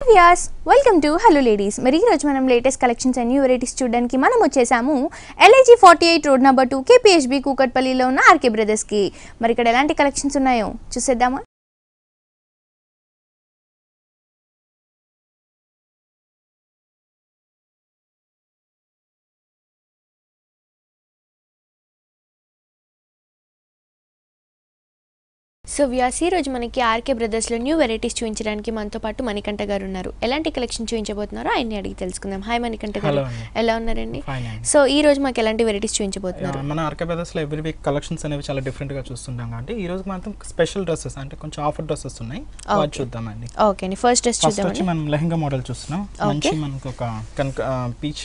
Vyas welcome to hello ladies మరి ఈ రోజు మనం latest collections and new varieties చూడడానికి మనం వచ్చేసాము LIG forty eight road number two KPHB కూకట్పల్లిలో ఉన్న ఆర్కే బ్రదర్స్కి మరి ఇక్కడ ఎలాంటి కలెక్షన్స్ ఉన్నాయో చూసేద్దామా సో వ్యాస్ ఈ రోజు మనకి ఆర్కే బ్రదర్స్లో న్యూ వెరైటీస్ చూపించడానికి మనతో పాటు మణికంఠ గారు ఉన్నారు ఎలాంటి కలెక్షన్ చూపించబోతున్నారో ఆయన్ని అడిగి తెలుసుకుందాం హాయ్ మణికంఠ గారు Hello అండి. ఎలా ఉన్నారండి ఫైన్ అండి సో ఈ రోజు మాకు ఎలాంటి వెరైటీస్ చూపించబోతున్నారు మన ఆర్కే బ్రదర్స్లో ఎవ్రీ వీక్ కలెక్షన్స్ అనేవి చాలా డిఫరెంట్గా చూస్తుంటాం కాబట్టి ఈ రోజు మాత్రం స్పెషల్ డ్రెస్సెస్ అంటే కొంచెం ఆఫర్ డ్రెస్సెస్ ఉన్నాయి వాటి చూద్దామండి ఓకే అండి ఫస్ట్ డ్రెస్ ఫస్ట్ వచ్చి చూద్దామండి మనం లెహంగా మోడల్ చూస్తున్నాం మంచి మనకు ఒక కనక పీచ్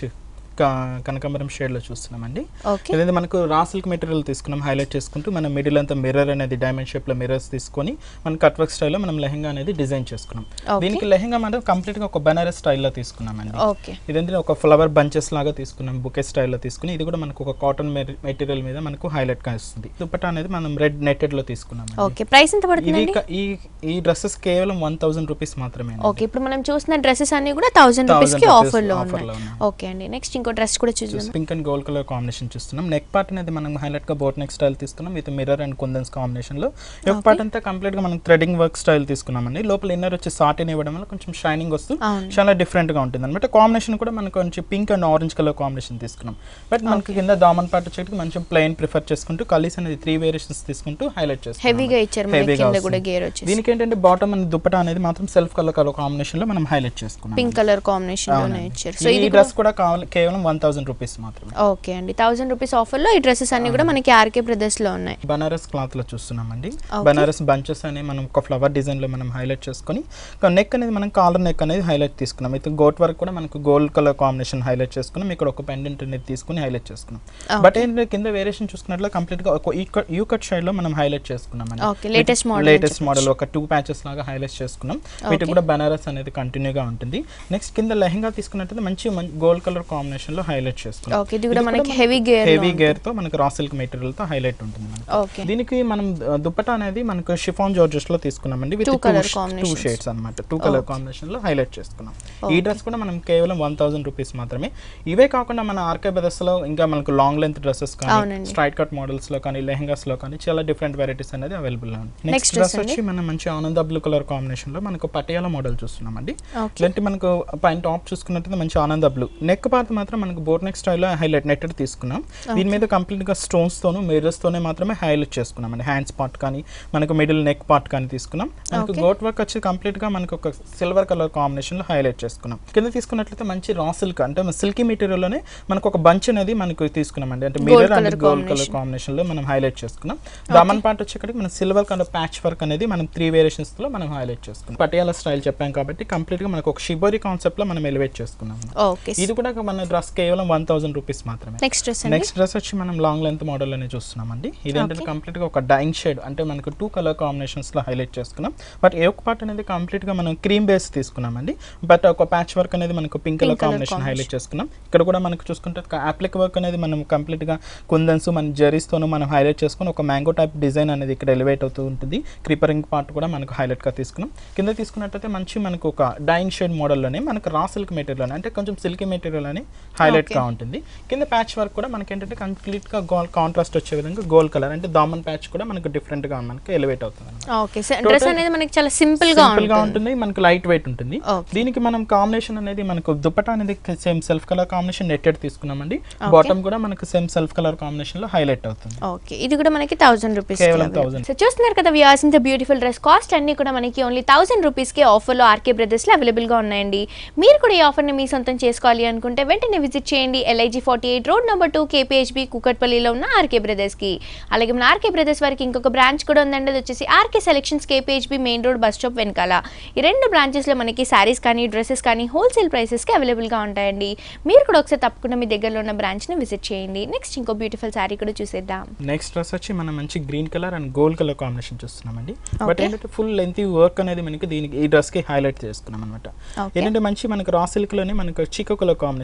కనకాంబరం షేడ్లో చూస్తున్నామండి ఓకే ఏదైతే మనకు రా సిల్క్ మెటీరియల్ తీసుకున్నాం హైలైట్ చేసుకుంటూ మనం మిడిల్ అంతా మిర్రర్ అనేది డైమండ్ షేప్లో మిర్రర్స్ తీసుకొని మనం కట్ వర్క్ స్టైల్లో మనం లెహంగా అనేది డిజైన్ చేసుకున్నాం Okay. దీనికి లెహంగా మనం కంప్లీట్గా ఒక బనారస్ స్టైల్లో తీసుకున్నామండి ఓకే ఇదంటే ఒక ఫ్లవర్ బంచెస్ లాగా తీసుకున్నాం బుకే స్టైల్లో తీసుకుని ఇది కూడా మనకు ఒక కాటన్ మెటీరియల్ మీద మనకు హైలైట్ గా ఇస్తుంది దుపట్టా అనేది మనం రెడ్ నెట్టెడ్ లో తీసుకున్నాం ఓకే ప్రైస్ ఎంత ఇవి పడుతుందండి క- ఈ ఈ డ్రెస్సెస్ కేవలం వన్ థౌసండ్ రూపీస్ మాత్రమే ఓకే ఇప్పుడు మనం చూసిన డ్రెస్సెస్ అన్ని కూడా థౌసండ్ 1000 రూపీస్ కి rupees ఆఫర్ లో offer ఉన్నాయి లో ఉన్నాయి. ఓకే అండి నెక్స్ట్ ఇంకో డ్రెస్ కూడా చూద్దాం pink and gold colour combination చూస్తున్నాం నెక్ పార్ట్ అనేది మనం హైలైట్ గా బోట్ నెక్ స్టైల్ తీసుకున్నాం with mirror and kundans combination లో ఒక పార్ట్ అంతా కంప్లీట్ గా మనం థ్రెడింగ్ వర్క్ స్టైల్ తీసుకున్నామండి లోపల ఇన్నర్ వచ్చి సాటిన్ ఇవ్వడం వల్ల కొంచెం షైనింగ్ వస్తూ అవును చాలా డిఫరెంట్ గా ఉంటుంది అనమాట కాంబినేషన్ కూడా మనకు కొంచెం pink and orange colour combination తీసుకున్నాం బట్ మనకి కింద దామన్ పార్ట్ వచ్చేటికి మంచి ప్లెయిన్ ప్రిఫర్ చేసుకుంటూ కలీస్ అనేది త్రీ వేరియేషన్స్ తీసుకుంటూ హైలైట్ చేస్తాం హెవీగా ఇచ్చారు మనకి Heavy గా కింద కూడా వస్తుంది. గేర్ వచ్చేసి దీనికి ఏంటంటే బాటమ్ అండ్ దుప్పట అనేది మాత్రం సెల్ఫ్ కలర్ కలర్ కాంబినేషన్ లో మనం హైలైట్ చేసుకున్నాం పింక్ కలర్ కాంబినేషన్ లోనే అవునండి. ఇచ్చారు సో ఈ ఇది డ్రెస్ కూడా కావాలి కేవలం వన్ థౌసండ్ రూపీస్ మాత్రమే ఓకే అండి థౌసండ్ రూపీస్ ఆఫర్ లో ఈ డ్రెస్సెస్ అన్ని కూడా మనకి ఆర్కే బ్రదర్స్ లో ఉన్నాయి బనారస్ క్లాత్ లో చూస్తున్నామండి Okay. బనారస్ బంచెస్ అని మనం ఒక ఫ్లవర్ డిజైన్ లో మనం హైలైట్ చేసుకొని నెక్ అనేది మనం కాలర్ నెక్ అనేది హైలైట్ తీసుకున్నాం అయితే గోట్ వర్క్ కూడా మనకు గోల్డ్ కలర్ కాంబినేషన్ హైలైట్ చేసుకున్నాం ఇక్కడ ఒక పెండెంట్ అనేది తీసుకుని హైలైట్ చేసుకున్నాం బట్ ఏంటంటే కింద వేరియేషన్ చూసుకున్నట్లు కంప్లీట్ గా ఒక యూ కట్ షైడ్ లో మనం హైలైట్ చేసుకున్నాం Okay, latest model latest model ఒక టూ ప్యాచెస్ లాగా హైలైట్ చేసుకున్నాం వీటికి కూడా బనారస్ అనేది కంటిన్యూగా ఉంటుంది నెక్స్ట్ కింద లెహంగా తీసుకున్నట్లయితే మంచి గోల్డ్ కలర్ కాంబినేషన్ లో హైలైట్ చేసుకున్నాం ఓకే ఇది కూడా మనకి హెవీ గేర్ హెవీ గేర్ తో మనకు రా సిల్క్ మెటీరియల్ తో హైలైట్ ఉంటుంది మనకి. ఓకే దీనికి మనం ద- దుపట్టా అనేది మనకు షిఫాన్ జార్జెస్ లో తీసుకున్నామండి with Two two colour two combinations. Shades అన్నమాట టూ కలర్ కాంబినేషన్ లో హైలైట్ చేసుకున్నాం ఈ డ్రెస్ కూడా మనం కేవలం వన్ థౌసండ్ రూపీస్ మాత్రమే ఇవే కాకుండా మన ఆర్కే బ్రదర్స్ లో ఇంకా మనకు లాంగ్ లెంత్ డ్రెస్సెస్ కానీ అవునండి. స్ట్రైట్ కట్ మోడల్స్ లో కానీ లెహంగాస్ లో కానీ చాలా డిఫరెంట్ వెరైటీస్ అనేది అవైలబుల్ ఉంది Next నెక్స్ట్ dress డ్రెస్ వచ్చి మనం మంచి ఆనంద బ్లూ కలర్ కాంబినేషన్ లో మనకు పటియాలా మోడల్ చూస్తున్నామండి ఓకే ఇలాంటి మనకు పైన టాప్ చూసుకున్నట్లయితే మంచి ఆనంద బ్లూ నెక్ పార్ట్ మాత్రం మనకు బోట్ నెక్ స్టైల్లో హైలైట్ నెట్టెడ్ తీసుకున్నాం దీని మీద కంప్లీట్ గా స్టోన్స్ తోను మిర్రర్స్ తోనే మాత్రమే హైలైట్ చేసుకున్నాం అండి హ్యాండ్స్ పార్ట్ కానీ మనకు మిడిల్ నెక్ పార్ట్ కానీ తీసుకున్నాం మనకు Okay. గోట్ వర్క్ వచ్చి కంప్లీట్ గా మనకు ఒక సిల్వర్ కలర్ కాంబినేషన్ లో హైలైట్ చేసుకున్నాం కింద తీసుకున్నట్లయితే మంచి రా సిల్క్ అంటే సిల్కీ మెటీరియల్ లోనే మనకు ఒక బంచ్ అనేది మనకు తీసుకున్నాం అండి అంటే Gold mirror and colour gold colour combination. Combination లో మనం హైలైట్ చేసుకున్నాం దామన్ పార్ట్ వచ్చేక్కడికి మనం సిల్వర్ కలర్ ప్యాచ్ వర్క్ అనేది మనం త్రీ వేరియేషన్స్ లో మనం హైలైట్ చేసుకున్నాం పటియాలా స్టైల్ చెప్పాం కాబట్టి కంప్లీట్ గా మనకు ఒక షిబోరి కాన్సెప్ట్ లో మనం ఎలివేట్ చేసుకున్నాం ఓకే ఇది కూడా మన డ్రెస్ కేవలం వన్ థౌసండ్ రూపీస్ మాత్రమే నెక్స్ట్ డ్రెస్ అండి నెక్స్ట్ డ్రెస్ వచ్చి మనం లాంగ్ లెంత్ మోడల్ అని చూస్తున్నామండి ఇది ఏంటంటే కంప్లీట్ గా ఒక డైయింగ్ షేడ్ అంటే మనకు టూ కలర్ కాంబినేషన్స్ లో హైలైట్ చేసుకున్నాం బట్ ఏ ఒక్క పార్ట్ అనేది కంప్లీట్ గా మనం క్రీమ్ బేస్ తీసుకున్నామండి బట్ ఒక ప్యాచ్ వర్క్ అనేది మనకు pink colour Pink colour combination combination. Highlight చేసుకున్నాం ఇక్కడ కూడా మనకు చూసుకుంటే అప్లిక్ వర్క్ అనేది మనం కంప్లీట్ గా కుందన్స్ మన జరీస్ తోను మనం హైలైట్ చేసుకుని ఒక మ్యాంగో టైప్ డిజైన్ అనేది ఇక్కడ ఎలివేట్ అవుతూ ఉంటుంది క్రీపరింగ్ పార్ట్ కూడా మనకు హైలైట్ గా తీసుకున్నాం కింద తీసుకున్నట్టయితే మంచి మనకు ఒక డైయింగ్ షేడ్ మోడల్లోనే మనకు రా సిల్క్ మెటీరియల్ అంటే కొంచెం సిల్కీ మెటీరియల్ అని హైలైట్ గా ఉంటుంది కింద ప్యాచ్ వర్క్ కూడా మనకి ఏంటంటే కంప్లీట్ గా గోల్డ్ కాంట్రాస్ట్ వచ్చే విధంగా గోల్డ్ కలర్ అంటే దామన్ ప్యాచ్ కూడా మనకు డిఫరెంట్ గా మనకి ఎలివేట్ అవుతుంది అన్నమాట. ఓకే డ్రెస్ అనేది మనకి చాలా సింపుల్ గా సింపుల్ గా ఉంటుంది ఉంటుంది మనకు లైట్ వెయిట్ ఉంటుంది Okay. దీనికి మనం కాంబినేషన్ అనేది మనకు దుపట్టా అనేది same self colour combination netted తీసుకున్నామండి బాటమ్ కూడా మనకు సేమ్ సెల్ఫ్ కలర్ కాంబినేషన్ లో హైలైట్ అవుతుంది ఓకే ఇది కూడా మనకి థౌసండ్ రూపీస్ కేవలం 1000. సో చూస్తున్నారు కదా వ్యూస్ ఇంత బ్యూటిఫుల్ డ్రెస్ కాస్ట్ అన్ని కూడా మనకి ఓన్లీ థౌసండ్ రూపీస్కి ఆఫర్లో ఆర్కే బ్రదర్స్లో అవైలబుల్గా ఉన్నాయండి మీరు కూడా ఈ ఆఫర్ని మీ సొంతం చేసుకోవాలి అనుకుంటే వెంటనే విజిట్ చేయండి LIG forty eight road number two KPHB కూకట్పల్లిలో ఉన్న ఆర్కే బ్రదర్స్కి అలాగే మన ఆర్కే బ్రదర్స్ వారికి ఇంకొక బ్రాంచ్ కూడా ఉందండి అది వచ్చేసి RK selections KPHB main road bus stop వెనకాల ఈ రెండు బ్రాంచెస్లో మనకి శారీస్ కానీ డ్రెస్సెస్ కానీ హోల్సేల్ ప్రైసెస్కి అవైలబుల్గా ఉంటాయండి మీరు కూడా ఒకసారి తప్పకుండా మీ దగ్గరలో ఉన్న బ్రాంచ్ని విజిట్ చేయండి నెక్స్ట్ ఇంకో బ్యూటిఫుల్ శారీ కూడా చూసేద్దాం నెక్స్ట్ డ్రెస్ వచ్చి మనం మంచి green colour and gold colour combination చూస్తున్నామండి బట్ Okay. ఏంటంటే ఫుల్ లెంత్ వర్క్ అనేది మనకి దీనికి ఈ డ్రెస్ కి హైలైట్ చేసుకున్నాం అనమాట Okay. ఏంటంటే మంచి మనకు రా సిల్క్ లోనే మనకు చికో కలర్ కాంబినేషన్ అంటే మంచి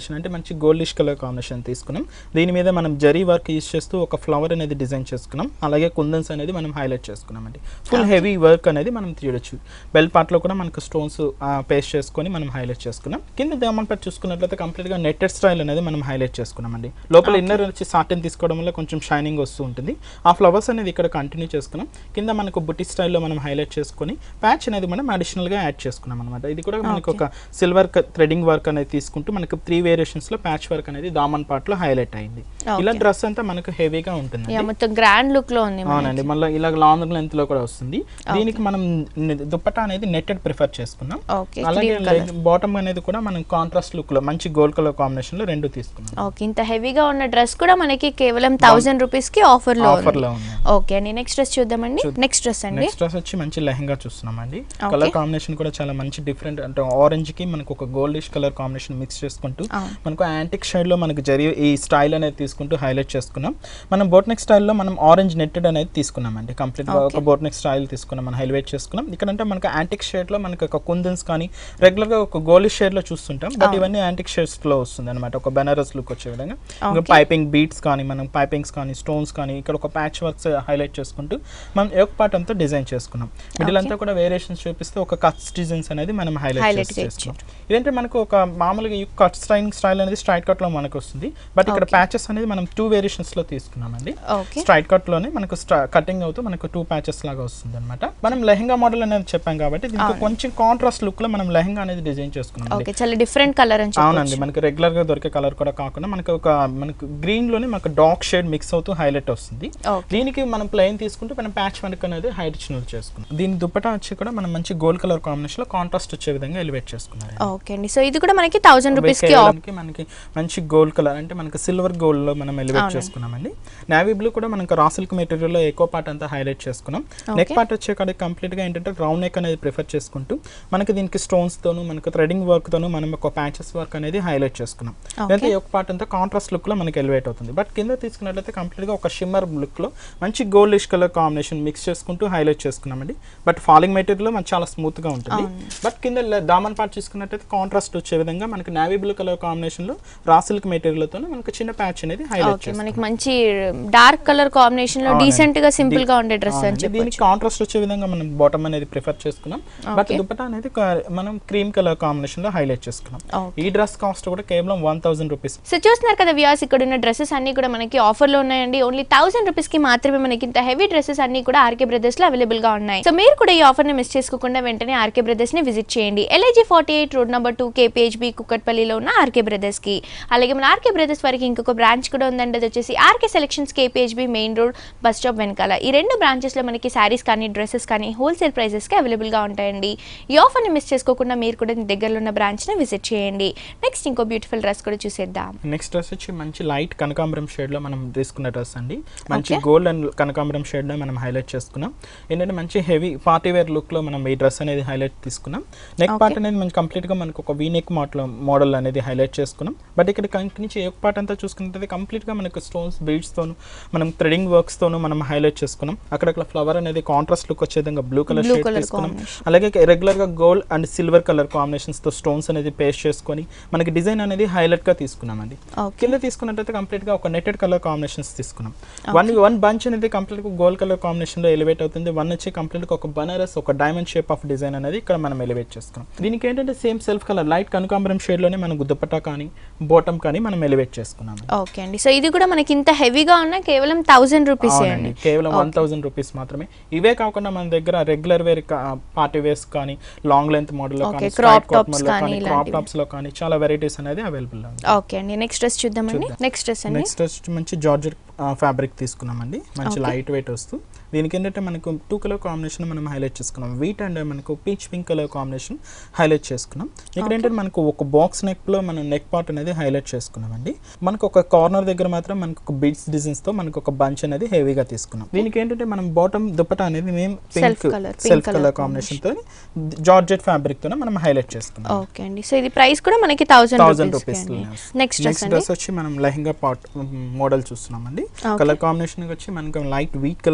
మంచి గోల్డిష్ కలర్ కాంబినేషన్ తీసుకున్నాం దీని మీద మనం జరీ వర్క్ యూస్ చేస్తూ ఒక ఫ్లవర్ అనేది డిజైన్ చేసుకున్నాం అలాగే కుందన్స్ అనేది మనం హైలైట్ చేసుకున్నాం అండి ఫుల్ హెవీ వర్క్ అనేది మనం చూడొచ్చు బెల్ పార్ట్లో కూడా మనకు స్టోన్స్ పేస్ట్ చేసుకొని మనం హైలైట్ చేసుకున్నాం కింద దామన్ పార్ట్ చూసుకున్నట్లయితే కంప్లీట్గా నెట్టెడ్ స్టైల్ అనేది మనం హైలైట్ చేసుకున్నాం అండి లోపల ఇన్నర్ వచ్చి సాటిన్ తీసుకోవడం వల్ల కొంచెం షైనింగ్ వస్తూ ఉంటుంది ఆ ఫ్లవర్స్ అనేది ఇక్కడ కంటిన్యూ చేసుకున్నాం కింద మనకు బుట్టి స్టైల్లో మనం హైలైట్ చేసుకొని ప్యాచ్ అనేది మనం అడిషనల్గా యాడ్ చేసుకున్నాం అనమాట ఇది కూడా మనకు ఒక సిల్వర్ థ్రెడింగ్ వర్క్ అనేది తీసుకుంటూ మనకు త్రీ వేరియేషన్స్లో ప్యాచ్ వర్క్ అనేది దామన్ పార్ట్లో హైలైట్ అయింది ఇలా డ్రెస్ అంతా మనకు హెవీగా ఉంటుంది యా మొత్తం గ్రాండ్ లుక్ లో ఉంది మనకి. అవునండి మళ్ళీ ఇలా లాంగ్ లెంత్ లో కూడా వస్తుంది దీనికి మనం ని- దుప్పటా అనేది నెట్టెడ్ ప్రిఫర్ చేసుకున్నాం ఓకే అలాగే బాటమ్ అనేది కూడా మనం కాంట్రాస్ట్ లుక్ లో మంచి గోల్డ్ కలర్ కాంబినేషన్ లో రెండు తీసుకున్నాం ఓకే ఇంత హెవీగా ఉన్న డ్రెస్ కూడా మనకి కేవలం థౌసండ్ రూపీస్ కి ఆఫర్ లో ఆఫర్ ఉంది లో ఉంది ఓకే అండి నెక్స్ట్ డ్రెస్ చూద్దామండి నెక్స్ట్ డ్రెస్ అండి నెక్స్ట్ డ్రెస్ వచ్చి మంచి లెహంగా చూస్తున్నామండి Okay. కలర్ కాంబినేషన్ కూడా చాలా మంచి డిఫరెంట్ అంటే ఆరెంజ్ కి మనకు ఒక గోల్డిష్ కలర్ కాంబినేషన్ మిక్స్ చేసుకుంటూ అవును. మనకు యాంటిక్ షైడ్ లో మనకు జరి ఈ స్టైల్ అనేది తీసుకుంటూ హైలైట్ చేసుకున్నాం మనం బోట్ నెక్ స్టైల్లో మనం ఆరెంజ్ నెట్టెడ్ అనేది తీసుకున్నామండి కంప్లీట్ గా ఒక బోట్ నెక్ స్టైల్ తీసుకున్నాం మనం హైలైట్ చేసుకున్నాం ఇక్కడ అంటే మనకు యాంటిక్ షేడ్ లో మనకు ఒక కుందన్స్ కానీ రెగ్యులర్ గా ఒక గోల్డ్ షేడ్ లో చూస్తుంటాం బట్ ఇవన్నీ యాంటిక్ షేడ్స్ లో వస్తుంది అనమాట ఒక బెనారస్ లుక్ వచ్చే విధంగా ఇంకా పైపింగ్ బీట్స్ కానీ మనం పైపింగ్స్ కానీ స్టోన్స్ కానీ ఇక్కడ ఒక ప్యాచ్ వర్క్స్ హైలైట్ చేసుకుంటూ మనం ఒక పార్ట్ అంతా డిజైన్ చేసుకున్నాం మిడిల్ అంతా కూడా వేరియేషన్స్ చూపిస్తే ఒక కట్స్ డిజైన్స్ అనేది మనం Highlight హైలైట్ చేసుకున్నాం ఇదంటే మనకు ఒక మామూలుగా ఈ కట్ స్టైల్ స్టైల్ అనేది స్ట్రైట్ కట్ లో మనకు వస్తుంది బట్ ఇక్కడ ప్యాచెస్ అనేది మనం టూ వేరియేషన్స్ లో తీసుకున్నామండి ఓకే స్ట్రైట్ కట్ లోనే మనకు కటింగ్ అవుతూ మనకు టూ ప్యాచెస్ లాగా వస్తుంది అనమాట మనం లెహంగా మోడల్ అనేది చెప్పాం కాబట్టి దీనికి కొంచెం కాంట్రాస్ట్ లుక్ లో మనం లెహంగా అనేది డిజైన్ చేసుకున్నాం ఓకే చాలా డిఫరెంట్ కలర్ అని చెప్పి అవునండి మనకి రెగ్యులర్ గా దొరికే కలర్ కూడా కాకుండా మనకి ఒక మనకు గ్రీన్ లోనే మనకు డార్క్ షేడ్ మిక్స్ అవుతూ హైలైట్ వస్తుంది ఓకే దీనికి మనం ప్లెయిన్ తీసుకుంటే మనం ప్యాచ్ వర్క్ అనేది అడిషనల్ చేసుకున్నాం దీని దుప్పటా వచ్చి కూడా మనం మంచి గోల్డ్ కలర్ కాంబినేషన్ లో కాంట్రాస్ట్ వచ్చే విధంగా ఎలివేట్ చేసుకున్నారు ఓకే అండి సో ఇది కూడా మనకి థౌసండ్ రూపీస్ కి ఆఫ్ కేవలానికి మనకి మంచి గోల్డ్ కలర్ అంటే మనకి సిల్వర్ గోల్డ్ లో మనం ఎలివేట్ చేసుకున్నామండి నావీ బ్లూ కూడా మనకి రా సిల్క్ మెటీరియల్ లో ఎక్కువ పార్ట్ అంతా హైలైట్ చేసుకున్నాం నెక్ పార్ట్ వచ్చే కాడ కంప్లీట్ గా ఏంటంటే రౌండ్ నెక్ అనేది ప్రిఫర్ చేసుకుంటూ మనకి దీనికి స్టోన్స్ తోను మనకి థ్రెడింగ్ వర్క్ తోను మనం ఒక ప్యాచెస్ వర్క్ అనేది హైలైట్ చేసుకున్నాం అయితే ఒక పార్ట్ అంతా కాంట్రాస్ట్ లుక్ లో మనకి ఎలివేట్ అవుతుంది బట్ కింద తీసుకున్నట్లయితే కంప్లీట్ గా ఒక షిమ్మర్ లుక్ లో మంచి గోల్డిష్ కలర్ కాంబినేషన్ మిక్స్ చేసుకుంటూ హైలైట్ చేసుకున్నామండి బట్ ఫాలింగ్ మెటీరియల్ మనకి చాలా స్మూత్ గా ఉంటుంది బట్ కింద లె- దామన్ పార్ట్ చూసుకున్నట్టయితే కాంట్రాస్ట్ వచ్చే విధంగా మనకి నావీ బ్లూ కలర్ కాంబినేషన్ లో రా సిల్క్ మెటీరియల్ తో మనకి చిన్న ప్యాచ్ అనేది హైలైట్ ఓకే మనకి మంచి డార్క్ కలర్ కాంబినేషన్ లో డీసెంట్ గా సింపుల్ గా ఉండే డ్రెస్ అని చెప్పి దీనికి కాంట్రాస్ట్ వచ్చే విధంగా మనం బాటమ్ అనేది ప్రిఫర్ చేసుకున్నాం బట్ దుపట్టా అనేది క- మనం క్రీమ్ కలర్ కాంబినేషన్ లో హైలైట్ చేసుకున్నాం Okay. ఈ డ్రెస్ కాస్ట్ కూడా కేవలం వన్ థౌసండ్ రూపీస్ సో చూస్తున్నారు కదా వ్యూస్ ఇక్కడ ఉన్న డ్రెస్సెస్ అన్ని కూడా మనకి ఆఫర్ లో ఉన్నాయండి ఓన్లీ థౌసండ్ రూపీస్ కి మాత్రమే మనకి ఇంత హెవీ డ్రెస్సెస్ అన్ని కూడా ఆర్కే బ్రదర్స్ లో అవైలబుల్ గా ఉన్నాయి సో మీరు కూడా ఈ ఆఫర్ ని మిస్ చేసుకోకుండా వెంటనే ఆర్కే బ్రదర్స్ ని విజిట్ చేయండి LIG forty eight road number two KPHB కుక్కట్పల్లిలో ఉన్న ఆర్కే బ్రదర్స్ కి అలాగే మన ఆర్కే బ్రదర్స్ వారికి ఇంకొక బ్రాంచ్ కూడా ఉందండి అది వచ్చేసి RK selections KPHB main road bus stop వెనకాల ఈ రెండు బ్రాంచెస్ లో మనకి శారీస్ కానీ డ్రెస్సెస్ కానీ హోల్సేల్ ప్రైసెస్ కి అవైలబుల్ గా ఉంటాయండి ఈ ఆఫర్ ని మిస్ చేసుకోకుండా మీరు కూడా మీ దగ్గరలో ఉన్న బ్రాంచ్ ని విజిట్ చేయండి నెక్స్ట్ ఇంకో బ్యూటిఫుల్ డ్రెస్ కూడా చూసేద్దాం నెక్స్ట్ డ్రెస్ వచ్చి మంచి లైట్ కనకాంబరం షేడ్ లో మనం తీసుకున్న డ్రెస్ అండి మంచి గోల్డ్ అండ్ కనకాంబరం షేడ్ లో మనం హైలైట్ చేసుకున్నాం ఏంటంటే మంచి హెవీ పార్టీ వేర్ లుక్ లో మనం ఈ డ్రెస్ అనేది హైలైట్ తీసుకున్నాం నెక్ పార్ట్ అనేది మనకి కంప్లీట్ గా మనకు ఒక వీ నెక్ మోడల్ మోడల్ అనేది హైలైట్ చేసుకున్నాం బట్ ఇక్కడ కంకి నుంచి ఏ పార్ట్ అంతా చూసుకుంటే కంప్లీట్ గా మనకు స్టోన్స్ బీడ్స్ తోను మనం థ్రెడింగ్ వర్క్స్ తోను మనం హైలైట్ చేసుకున్నాం అక్కడక్కడ ఫ్లవర్ అనేది కాంట్రాస్ట్ లుక్ వచ్చే విధంగా blue colour Blue shade colour తీసుకున్నాం combination. అలాగే రెగ్యులర్ గా gold and silver colour combinations తో స్టోన్స్ అనేది పేస్ట్ చేసుకొని మనకి డిజైన్ అనేది హైలైట్ గా తీసుకున్నామండి ఓకే కింద తీసుకున్నట్టయితే కంప్లీట్ గా ఒక నెట్టెడ్ కలర్ కాంబినేషన్స్ తీసుకున్నాం వన్ వన్ బంచ్ అనేది కంప్లీట్ గా గోల్డ్ కలర్ కాంబినేషన్ లో ఎలివేట్ అవుతుంది వన్ వచ్చి కంప్లీట్ గా ఒక బనారస్ ఒక డైమండ్ షేప్ ఆఫ్ డిజైన్ అనేది ఇక్కడ మనం ఎలివేట్ చేసుకున్నాం దీనికి ఏంటంటే సేమ్ సెల్ఫ్ కలర్ లైట్ కనకాంబరం షేడ్ లోనే మనం దుప్పట్టా కానీ బాటమ్ కానీ మనం ఎలివేట్ చేసుకున్నాం ఓకే అండి సో ఇది కూడా మనకి ఇంత హెవీగా ఉన్న కేవలం థౌసండ్ రూపీస్ అవునండి అండి కేవలం వన్ థౌసండ్ రూపీస్ మాత్రమే ఇవే కాకుండా మన దగ్గర రెగ్యులర్ వేర్ పార్టీ వేర్స్ కానీ లాంగ్ లెంత్ మోడల్ లో Okay, కానీ crop crop tops model లో కానీ కానీ క్రాప్ ఇలాంటివి. టాప్స్ లో కానీ చాలా వెరైటీస్ అనేది అవైలబుల్ ఉంది ఓకే అండి నెక్స్ట్ డ్రెస్ చూద్దామండి నెక్స్ట్ డ్రెస్ అండి నెక్స్ట్ వచ్చి మంచి జార్జెట్ ఫ్యాబ్రిక్ తీసుకున్నామండి మంచి లైట్ వెయిట్ వస్తూ దీనికి ఏంటంటే మనకు టూ కలర్ కాంబినేషన్ మనం హైలైట్ చేసుకున్నాం వీట్ అండ్ మనకు peach pink colour combination highlight చేసుకున్నాం ఇక్కడ ఏంటంటే మనకు ఒక బాక్స్ నెక్ లో మనం నెక్ పార్ట్ అనేది హైలైట్ చేసుకున్నామండి మనకు ఒక కార్నర్ దగ్గర మాత్రం మనకు ఒక బీడ్స్ డిజైన్స్ తో మనకు ఒక బంచ్ అనేది హెవీగా తీసుకున్నాం దీనికి ఏంటంటే మనం బాటమ్ దుప్పట అనేది మేము Self pink colour, pink self colour colour combination తో జార్జెట్ ఫ్యాబ్రిక్ తో మనం హైలైట్ చేసుకున్నాం ఓకే అండి సో ఇది ప్రైస్ కూడా మనకి thousand thousand rupees rupees next dress next అండి డ్రెస్ వచ్చి మనం లెహంగా పాట్ మోడల్ చూస్తున్నామండి Okay. కలర్ కాంబినేషన్ వచ్చి మనకు light wheat colour combination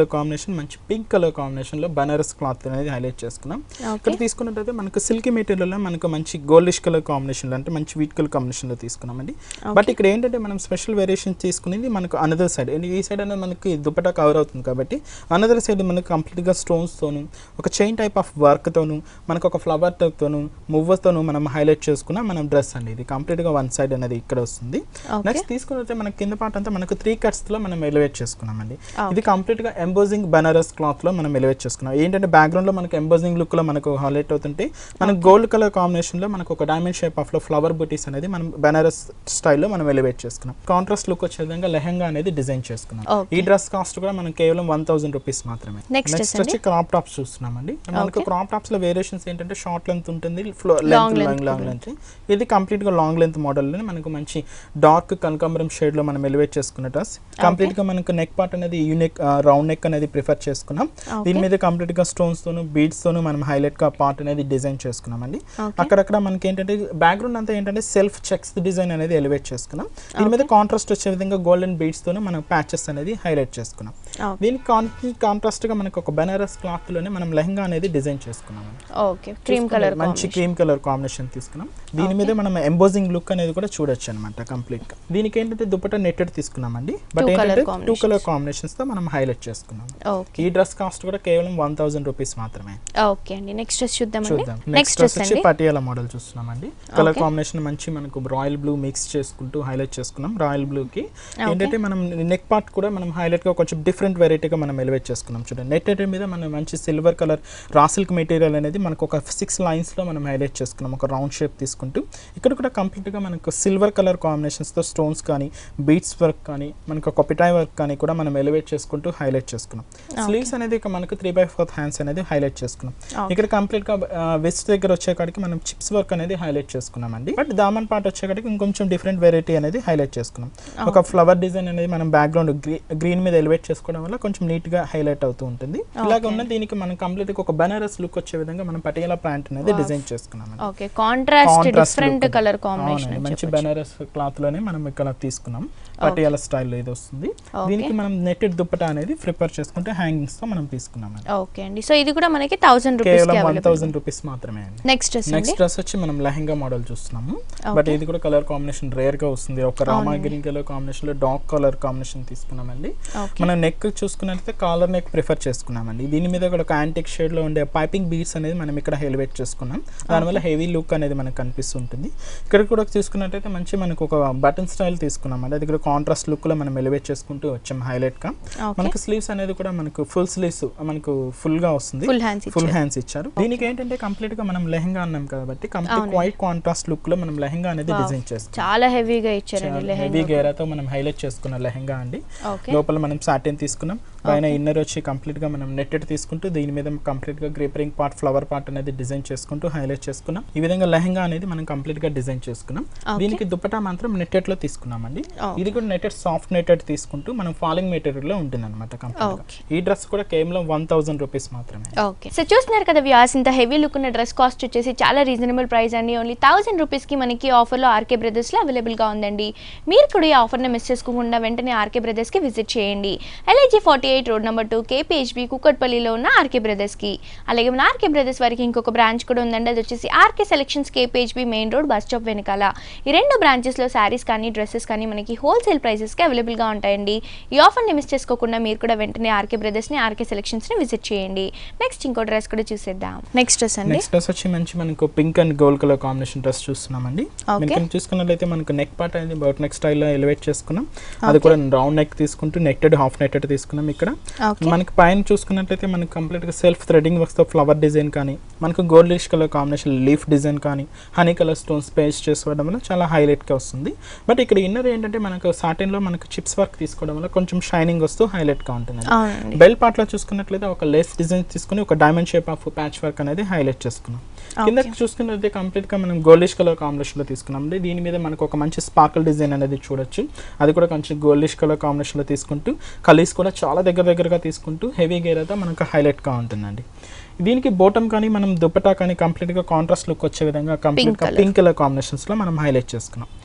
combination మంచి పింక్ కలర్ కాంబినేషన్ లో బనారస్ క్లాత్ అనేది హైలైట్ చేసుకున్నాం ఇక్కడ ఓకే తీసుకున్నట్టయితే మనకు సిల్కీ మెటీరియల్ లో మనకు మంచి గోల్డిష్ కలర్ కాంబినేషన్ లో అంటే మంచి వీట్ కలర్ కాంబినేషన్ లో తీసుకున్నామండి బట్ ఇక్కడ ఏంటంటే మనం స్పెషల్ వేరియేషన్ తీసుకునేది మనకు అనదర్ సైడ్ ఈ సైడ్ అనేది మనకి దుపట్టా కవర్ అవుతుంది కాబట్టి అనదర్ సైడ్ మనకు కంప్లీట్ గా స్టోన్స్ తోను ఒక చైన్ టైప్ ఆఫ్ వర్క్ తోను మనకు ఒక ఫ్లవర్ తోను మువ్వస్ తోను మనం హైలైట్ చేసుకున్న మనం డ్రెస్ అండి ఇది కంప్లీట్ గా వన్ సైడ్ అనేది ఇక్కడ వస్తుంది ఓకే నెక్స్ట్ తీసుకున్నట్టే మనకి కింద పార్ట్ అంతా మనకు త్రీ కట్స్ లో మనం ఎలివేట్ చేసుకున్నామండి Okay. ఇది కంప్లీట్ గా ఎంబోజింగ్ బనారస్ క్లాత్ లో మనం ఎలివేట్ చేసుకున్నాం ఏంటంటే బ్యాక్గ్రౌండ్ లో మనకు ఎంబోజింగ్ లుక్ లో మనకు హైలైట్ అవుతుంటే మనకు గోల్డ్ కలర్ కాంబినేషన్ లో మనకు ఒక డైమండ్ షేప్ ఆఫ్ లో ఫ్లవర్ బుటీస్ అనేది మనం బనారస్ స్టైల్లో మనం ఎలివేట్ చేసుకున్నాం కాంట్రాస్ట్ లుక్ వచ్చే విధంగా లెహంగా అనేది డిజైన్ చేసుకున్నాం Okay. ఈ డ్రెస్ కాస్ట్ కూడా మనం కేవలం వన్ థౌసండ్ రూపీస్ మాత్రమే Next నెక్స్ట్ అండి. వచ్చి క్రాప్ టాప్స్ చూస్తున్నామండి మనకు Okay. క్రాప్ టాప్స్ లో వేరియేషన్స్ ఏంటంటే షార్ట్ లెంత్ ఉంటుంది Long length length long long కూడా. లెంత్ ఇది కంప్లీట్ గా లాంగ్ లెంత్ మోడల్ మనకు మంచి డార్క్ కనకాంబరం షేడ్ లో మనం ఎలివేట్ చేసుకున్న డ్రెస్ కంప్లీట్ గా మనకు నెక్ పార్ట్ అనేది యూనిక్ రౌండ్ నెక్ అనేది ప్రిఫర్ చేసుకున్నాం దీని మీద కంప్లీట్ గా స్టోన్స్ తోను బీడ్స్ తోను మనం హైలైట్ గా పార్ట్ అనేది డిజైన్ చేసుకున్నామండి ఓకే అక్కడక్కడ మనకి ఏంటంటే బ్యాక్గ్రౌండ్ అంతా ఏంటంటే సెల్ఫ్ చెక్స్ డిజైన్ అనేది ఎలివేట్ చేసుకున్నాం దీని మీద కాంట్రాస్ట్ వచ్చే విధంగా గోల్డెన్ బీడ్స్ తోను మనం ప్యాచెస్ అనేది హైలైట్ చేసుకున్నాం ఓకే దీనికి కాంట్రాస్ట్ గా మనకు ఒక బెనారస్ క్లాత్ లోనే మనం లెహంగా అనేది డిజైన్ చేసుకున్నాం ఓకే క్రీమ్ కలర్ మంచి క్రీమ్ కలర్ కాంబినేషన్ తీసుకున్నాం దీని మీద మనం ఎంబోజింగ్ లుక్ అనేది కూడా చూడొచ్చు అనమాట కంప్లీట్ గా దీనికి ఏంటంటే దుపట్టా నెట్టెడ్ తీసుకున్నామండి బట్ Two colour ఏంటంటే టూ combinations. కలర్ కాంబినేషన్స్ తో మనం హైలైట్ చేసుకున్నాం ఓకే ఈ డ్రెస్ కాస్ట్ కూడా కేవలం వన్ థౌసండ్ రూపీస్ మాత్రమే ఓకే అండి నెక్స్ట్ డ్రెస్ చూద్దామండి చూద్దాం నెక్స్ట్ నెక్స్ట్ డ్రెస్ వచ్చి అండి పటియాలా మోడల్ చూస్తున్నామండి కలర్ Okay. కాంబినేషన్ మంచి మనకు రాయల్ బ్లూ మిక్స్ చేసుకుంటూ హైలైట్ చేసుకున్నాం రాయల్ బ్లూ కి ఏంటంటే మనం నెక్ పార్ట్ కూడా మనం హైలైట్ గా కొంచెం డిఫరెంట్ వెరైటీగా మనం ఎలివేట్ చేసుకున్నాం చూడండి నెట్ ఎట్ మీద మనం మంచి silver colour raw silk material అనేది మనకు ఒక సిక్స్ లైన్స్ లో మనం హైలైట్ చేసుకున్నాం ఒక రౌండ్ షేప్ తీసుకుంటూ ఇక్కడ కూడా కంప్లీట్ గా మనకు సిల్వర్ కలర్ కాంబినేషన్స్ తో స్టోన్స్ కానీ బీట్స్ వర్క్ కానీ మనకు ఒక పిటాయ్ వర్క్ కానీ కూడా మనం ఎలివేట్ చేసుకుంటూ హైలైట్ చేసుకున్నాం స్లీవ్స్ అనేది ఇక మనకు త్రీ బై ఫోర్త్ హ్యాండ్స్ అనేది హైలైట్ చేసుకున్నాం Okay. ఇక్కడ కంప్లీట్ గా వెస్ట్ దగ్గర వచ్చేకాడికి మనం చిప్స్ వర్క్ అనేది హైలైట్ చేసుకున్నామండి బట్ దామన్ పార్ట్ వచ్చేకాడికి ఇంకొంచెం డిఫరెంట్ వెరైటీ అనేది హైలైట్ చేసుకున్నాం ఒక ఫ్లవర్ డిజైన్ అనేది మనం బ్యాక్గ్రౌండ్ గ్రీన్ మీద ఎలివేట్ చేసుకోవడం వల్ల కొంచెం నీట్ గా హైలైట్ అవుతూ ఉంటుంది ఇలాగ ఉన్న దీనికి మనం కంప్లీట్ గా ఒక బనారస్ లుక్ వచ్చే విధంగా మనం పటియాలా ప్యాంట్ అనేది డిజైన్ చేసుకున్నాం okay contrast Contrast different look. Colour combination అవునండి, అని మంచి చెప్పొచ్చు బనారస్ క్లాత్ లోనే మనం ఇక్కడ తీసుకున్నాం పటియాలా స్టైల్లో ఇది వస్తుంది Okay. దీనికి మనం నెట్టెడ్ దుప్పటా అనేది ప్రిపేర్ చేసుకుంటే హ్యాంగింగ్స్ తో మనం తీసుకున్నాం ఓకే అండి సో ఇది కూడా మనకి థౌసండ్ రూపీస్ కేవలం వన్ అవైలబుల్ థౌసండ్ రూపీస్ మాత్రమే అండి నెక్స్ట్ డ్రెస్ అండి నెక్స్ట్ డ్రెస్ వచ్చి మనం లెహంగా మోడల్ చూస్తున్నాము బట్ ఇది కూడా కలర్ కాంబినేషన్ రేర్ గా వస్తుంది ఒక రామా గ్రీన్ కలర్ కాంబినేషన్ లో డార్క్ కలర్ కాంబినేషన్ తీసుకున్నామండి ఓకే మనం నెక్ చూసుకున్నట్లయితే కాలర్ నెక్ ప్రిఫర్ చేసుకున్నామండి దీని మీద కూడా ఒక యాంటిక్ షేడ్ లో ఉండే పైపింగ్ బీడ్స్ అనేది మనం ఇక్కడ హెలివేట్ చేసుకున్నాం దానివల్ల హెవీ లుక్ అనేది మనకు కనిపిస్తుంటుంది ఇక్కడ కూడా చూసుకున్నట్లయితే మంచి మనకు ఒక బటన్ స్టైల్ తీసుకున్నామండి అది కూడా కాంట్రాస్ట్ లుక్ లో మనం ఎలివేట్ చేసుకుంటూ వచ్చాం హైలైట్ గా ఓకే మనకు స్లీవ్స్ అనేది కూడా మనకు ఫుల్ స్లీవ్స్ మనకు ఫుల్ గా వస్తుంది ఫుల్ హ్యాండ్స్ ఫుల్ హ్యాండ్స్ ఇచ్చారు దీనికి ఏంటంటే కంప్లీట్ గా మనం లెహంగా అన్నాం కాబట్టి కంప్లీట్ వైట్ కాంట్రాస్ట్ లుక్ లో మనం లెహంగా అనేది డిజైన్ చేస్తాం చాలా హెవీగా ఇచ్చారండి హెవీ లెహెంగా గేరాతో మనం హైలైట్ చేసుకున్న లెహంగా అండి ఓకే లోపల మనం సాటిన్ తీసుకున్నాం పైన ఇన్నర్ వచ్చి కంప్లీట్ గా మనం నెట్టెడ్ తీసుకుంటూ దీని మీద కంప్లీట్ గా గ్రేపరింగ్ పార్ట్ ఫ్లవర్ పార్ట్ అనేది డిజైన్ చేసుకుంటూ హైలైట్ చేసుకున్నాం ఈ విధంగా లెహంగా అనేది మనం కంప్లీట్ గా డిజైన్ చేసుకున్నాం Okay. దీనికి దుపట్టా మాత్రం నెట్టెడ్ లో తీసుకున్నామండి Okay. ఇది కూడా నెట్టెడ్ సాఫ్ట్ నెట్టెడ్ తీసుకుంటూ మనం ఫాలింగ్ మెటీరియల్ లో ఉంటుంది అనమాట కంప్లీట్ Okay. ఈ డ్రెస్ కూడా కేవలం వన్ థౌసండ్ రూపీస్ మాత్రమే ఓకే సో చూస్తున్నారు కదా వ్యాస్ ఇంత హెవీ లుక్ ఉన్న డ్రెస్ కాస్ట్ వచ్చేసి చాలా రీజనబుల్ ప్రైస్ అండి ఓన్లీ థౌసండ్ రూపీస్కి మనకి ఆఫర్లో ఆర్కే బ్రదర్స్లో అవైలబుల్గా ఉందండి మీరు కూడా ఈ ఆఫర్ని మిస్ చేసుకోకుండా వెంటనే ఆర్కే బ్రదర్స్కి విజిట్ చేయండి LIG forty eight road number two KPHB కుక్కట్పల్లిలో ఉన్న ఆర్కే బ్రదర్స్కి అలాగే మన ఆర్కే బ్రదర్స్ వారికి ఇంకొక బ్రాంచ్ కూడా ఉందండి అది వచ్చేసి RK selections KPHB main road bus stop వెనకాల ఈ రెండు బ్రాంచెస్లో శారీస్ కానీ డ్రెస్సెస్ కానీ మనకి హోల్సేల్ ప్రైసెస్కి అవైలబుల్గా ఉంటాయండి ఈ ఆఫర్ని మిస్ చేసుకోకుండా మీరు కూడా వెంటనే ఆర్కే బ్రదర్స్ని ఆర్కే సెలెక్షన్స్ని విజిట్ చేయండి నెక్స్ట్ ఇంకో డ్రెస్ కూడా చూసేద్దాం నెక్స్ట్ డ్రెస్ అండి నెక్స్ట్ డ్రెస్ వచ్చి మంచి మనకు pink and gold colour combination dress చూస్తున్నామండి Okay. మనకి చూసుకున్నట్లయితే మనకు నెక్ పార్ట్ అనేది బౌట్ నెక్ స్టైల్లో ఎలివేట్ చేసుకున్నాం అది కూడా రౌండ్ నెక్ తీసుకుంటూ నెక్టెడ్ హాఫ్ నెట్టెడ్ తీసుకున్నాం ఇక్కడ ఓకే మనకి పైన చూసుకున్నట్లయితే మనకు కంప్లీట్ గా సెల్ఫ్ థ్రెడింగ్ వర్క్స్ తో ఫ్లవర్ డిజైన్ కానీ మనకు goldish colour combination leaf design కానీ హనీ కలర్ స్టోన్స్ పేస్ట్ చేసుకోవడం వల్ల చాలా హైలైట్ గా వస్తుంది బట్ ఇక్కడ ఇన్నర్ ఏంటంటే మనకు సాటిన్ లో మనకు చిప్స్ వర్క్ తీసుకోవడం వల్ల కొంచెం షైనింగ్ వస్తూ హైలైట్ గా ఉంటుంది అవునండి బెల్ పార్ట్ లో చూసుకున్నట్లయితే ఒక లేస్ డిజైన్ తీసుకుని ఒక diamond shape of patch work అనేది హైలైట్ చేసుకున్నాం కింద చూసుకున్నట్లయితే కంప్లీట్ గా మనం గోల్డిష్ కలర్ కాంబినేషన్ లో తీసుకున్నాం అంటే దీని మీద మనకు ఒక మంచి స్పార్కల్ డిజైన్ అనేది చూడొచ్చు అది కూడా కొంచెం గోల్డిష్ కలర్ కాంబినేషన్ లో తీసుకుంటూ కలీస్ కూడా చాలా దగ్గర దగ్గరగా తీసుకుంటూ హెవీ గేర్ అయితే మనకు హైలైట్ గా ఉంటుందండి దీనికి బోటం కానీ మనం దుపట్టా కానీ కంప్లీట్ గా కాంట్రాస్ట్ లుక్ వచ్చే విధంగా కంప్లీట్ గా colour. పింక్ కలర్ కాంబినేషన్స్ లో మనం హైలైట్ చేసుకున్నాం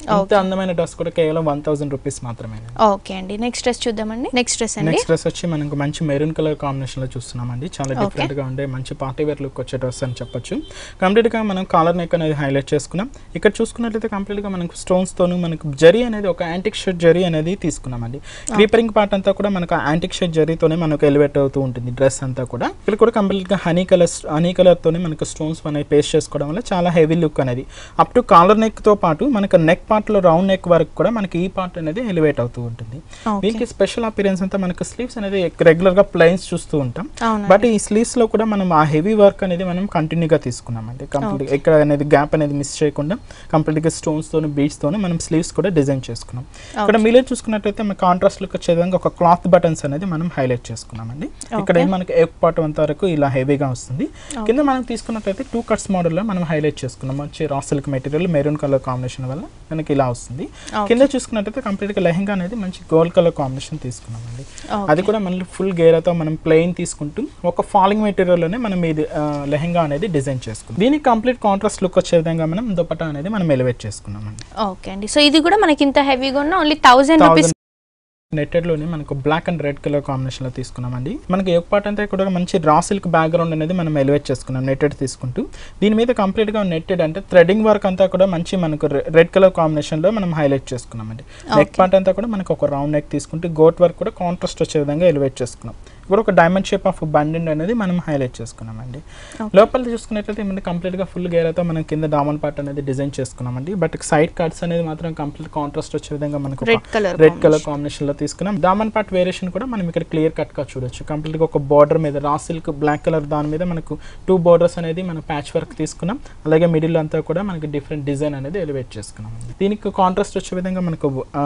ఇంత అందమైన డ్రెస్ కూడా కేవలం వన్ థౌసండ్ రూపీస్ మాత్రమే ఓకే అండి నెక్స్ట్ డ్రెస్ చూద్దామండి నెక్స్ట్ డ్రెస్ అండి నెక్స్ట్ డ్రెస్ వచ్చి మనకు మంచి మెరూన్ కలర్ కాంబినేషన్ లో చూస్తున్నామండి చాలా డిఫరెంట్ గా ఉండే మంచి పార్టీ వేర్ లుక్ వచ్చే డ్రెస్ అని చెప్పొచ్చు కంప్లీట్ గా మనం కాలర్ నెక్ అనేది హైలైట్ చేసుకున్నాం ఇక్కడ చూసుకున్నట్లయితే కంప్లీట్ గా మనకు స్టోన్స్ తోను మనకు జరీ అనేది ఒక యాంటిక్ షెడ్ జరీ అనేది తీసుకున్నామండి క్రీపరింగ్ పార్ట్ అంతా కూడా మనకు యాంటిక్ షెడ్ జరీతోనే మనకు ఎలివేట్ అవుతూ ఉంటుంది డ్రెస్ అంతా కూడా ఇక్కడ కూడా కంప్లీట్ గా హనీ కలర్ హనీ కలర్ తోనే మనకు స్టోన్స్ అనేది పేస్ట్ చేసుకోవడం వల్ల చాలా హెవీ లుక్ అనేది అప్ టు కాలర్ నెక్ తో పాటు మనకు నెక్ పార్ట్ లో రౌండ్ నెక్ వరకు కూడా మనకి ఈ పార్ట్ అనేది ఎలివేట్ అవుతూ ఉంటుంది ఓకే దీనికి స్పెషల్ అపీరెన్స్ అంతా మనకు స్లీవ్స్ అనేది రెగ్యులర్ గా ప్లైన్స్ చూస్తూ ఉంటాం అవును బట్ ఈ స్లీవ్స్ లో కూడా మనం ఆ హెవీ వర్క్ అనేది మనం కంటిన్యూగా తీసుకున్నామండి కంప్లీట్ ఇక్కడ అనేది గ్యాప్ అనేది మిస్ చేయకుండా కంప్లీట్ గా స్టోన్స్ తోని బీడ్స్ తోని మనం స్లీవ్స్ కూడా డిజైన్ చేసుకున్నాం ఇక్కడ మీలో చూసుకున్నట్టయితే మన కాంట్రాస్ట్ లుక్ వచ్చే విధంగా ఒక క్లాత్ బటన్స్ అనేది మనం హైలైట్ చేసుకున్నామండి ఇక్కడ ఏం మనకి ఎగ్ పార్ట్ అంత వరకు ఇలా హెవీగా వస్తుంది కింద మనం తీసుకున్నట్టయితే టూ కట్స్ మోడల్లో మనం హైలైట్ చేసుకున్నాం మంచి raw silk material maroon colour combination వల్ల మనకి ఇలా వస్తుంది కింద చూసుకున్నట్టయితే కంప్లీట్ గా లెహంగా అనేది మంచి గోల్డ్ కలర్ కాంబినేషన్ తీసుకున్నామండి అది కూడా మళ్ళీ ఫుల్ గేరతో మనం ప్లెయిన్ తీసుకుంటూ ఒక ఫాలింగ్ మెటీరియల్లోనే మనం ఇది ఆ, లెహంగా అనేది డిజైన్ చేసుకున్నాం దీనికి కంప్లీట్ కాంట్రాస్ట్ లుక్ వచ్చే విధంగా మనం దుపట్టా అనేది మనం ఎలివేట్ చేసుకున్నామండి ఓకే అండి సో ఇది కూడా మనకి ఇంత హెవీగా ఉన్న ఓన్లీ థౌసండ్ రూపీస్ నెట్టెడ్ లోనే మనకు black and red colour combination లో తీసుకున్నామండి మనకి ఒక పార్ట్ అంతా కూడా మంచి రా సిల్క్ బ్యాక్గ్రౌండ్ అనేది మనం ఎలివేట్ చేసుకున్నాం నెట్టెడ్ తీసుకుంటూ దీని మీద కంప్లీట్ గా నెట్టెడ్ అంటే థ్రెడింగ్ వర్క్ అంతా కూడా మంచి మనకు రెడ్ కలర్ కాంబినేషన్ లో మనం హైలైట్ చేసుకున్నామండి నెక్ పార్ట్ అంతా కూడా మనకు ఒక రౌండ్ నెక్ తీసుకుంటూ గోట్ వర్క్ కూడా కాంట్రాస్ట్ వచ్చే విధంగా ఎలివేట్ చేసుకున్నాం ఇప్పుడు ఒక డైమండ్ షేప్ ఆఫ్ బండిండ్ అనేది మనం హైలైట్ చేసుకున్నామండి లోపల చూసుకున్నట్లయితే మనకి కంప్లీట్ గా ఫుల్ గేరతో మనం కింద డామన్ పార్ట్ అనేది డిజైన్ చేసుకున్నామండి బట్ సైడ్ కార్డ్స్ అనేది మాత్రం కంప్లీట్ కాంట్రాస్ట్ వచ్చే విధంగా మనకు red colour red colour combination లో తీసుకున్నాం దామన్ పార్ట్ వేరియేషన్ కూడా మనం ఇక్కడ క్లియర్ కట్ గా చూడొచ్చు కంప్లీట్ గా ఒక బార్డర్ మీద రా సిల్క్ బ్లాక్ కలర్ దాని మీద మనకు టూ బార్డర్స్ అనేది మనం ప్యాచ్ వర్క్ తీసుకున్నాం అలాగే మిడిల్ అంతా కూడా మనకి డిఫరెంట్ డిజైన్ అనేది ఎలివేట్ చేసుకున్నాం దీనికి కాంట్రాస్ట్ వచ్చే విధంగా మనకు